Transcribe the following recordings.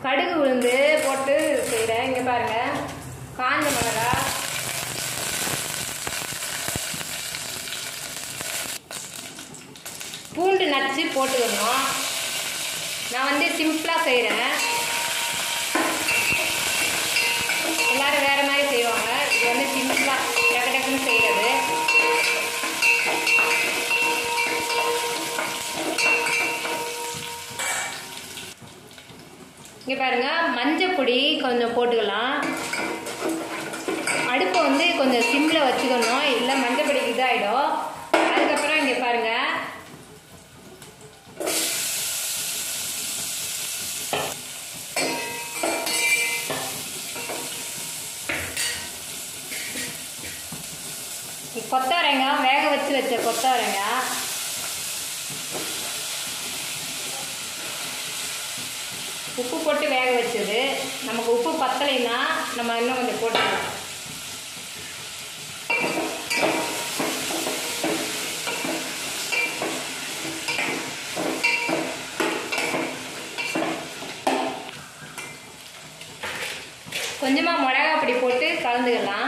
கடுகு உளுந்து போட்டு செய்கிறேன் இங்கே பாருங்க காஞ்ச மிளகா பூண்டு நச்சு போட்டுக்கணும் நான் வந்து சிம்பிளாக செய்கிறேன் எல்லாரும் வேறு மாதிரி செய்வாங்க இது வந்து சிம்பிளாக டக்கு டக்குன்னு செய்கிறது இங்கே பாருங்க மஞ்சள் பொடி கொஞ்சம் போட்டுக்கலாம் அடுப்பை வந்து கொஞ்சம் சிம்மில் வச்சுக்கணும் இல்லை மஞ்சள் பொடிக்கு இதாகிடும் அதுக்கப்புறம் இங்கே பாருங்க கொத்தவரங்காய் வேக வச்சு வச்ச கொத்தவரங்காய் உப்பு போட்டு வேக வச்சது நமக்கு உப்பு பத்தலைன்னா நம்ம இன்னும் கொஞ்சம் போட்டுக்கலாம் கொஞ்சமாக மிளகா பொடி போட்டு கலந்துக்கலாம்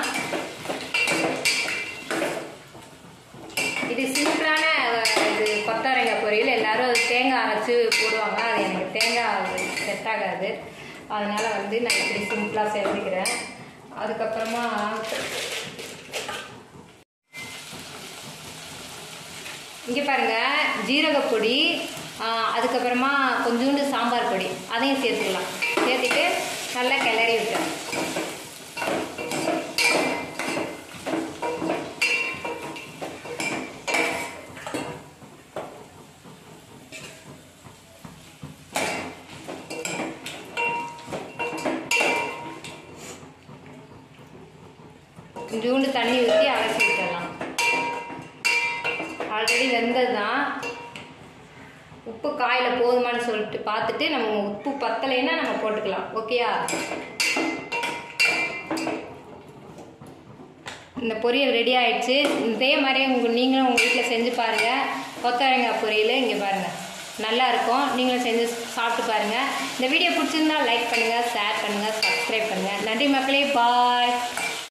இது சிம்பிளான இது கொத்தவரங்காய் பொரியல் எல்லாரும் அது தேங்காய் அரைச்சி போடுவாங்க அது எனக்கு தேங்காய் செட் ஆகாது அதனால வந்து நான் இப்படி சிம்பிளாக செஞ்சுக்கிறேன் அதுக்கப்புறமா இங்கே பாருங்க ஜீரகப்பொடி அதுக்கப்புறமா கொஞ்சோண்டு சாம்பார் பொடி அதையும் சேர்த்துக்கலாம் சேர்த்துட்டு நல்லா கிளறி விட்டேன் கொஞ்சோண்டு தண்ணி ஊற்றி அரைச்சி விட்டுடலாம் ஆல்ரெடி வெந்தது தான் உப்பு காயில் போதுமான்னு சொல்லிட்டு பார்த்துட்டு நம்ம உப்பு பத்தலைன்னா நம்ம போட்டுக்கலாம் ஓகேயா இந்த பொரியல் ரெடி ஆயிடுச்சு இதே மாதிரியே உங்கள் நீங்களும் உங்கள் வீட்டில் செஞ்சு பாருங்கள் கொத்தவரங்காய் பொரியல் இங்கே பாருங்கள் நல்லா இருக்கும் நீங்களும் செஞ்சு சாப்பிட்டு பாருங்கள் இந்த வீடியோ பிடிச்சிருந்தா லைக் பண்ணுங்கள் ஷேர் பண்ணுங்கள் சப்ஸ்கிரைப் பண்ணுங்கள் நன்றி மக்களே பாய்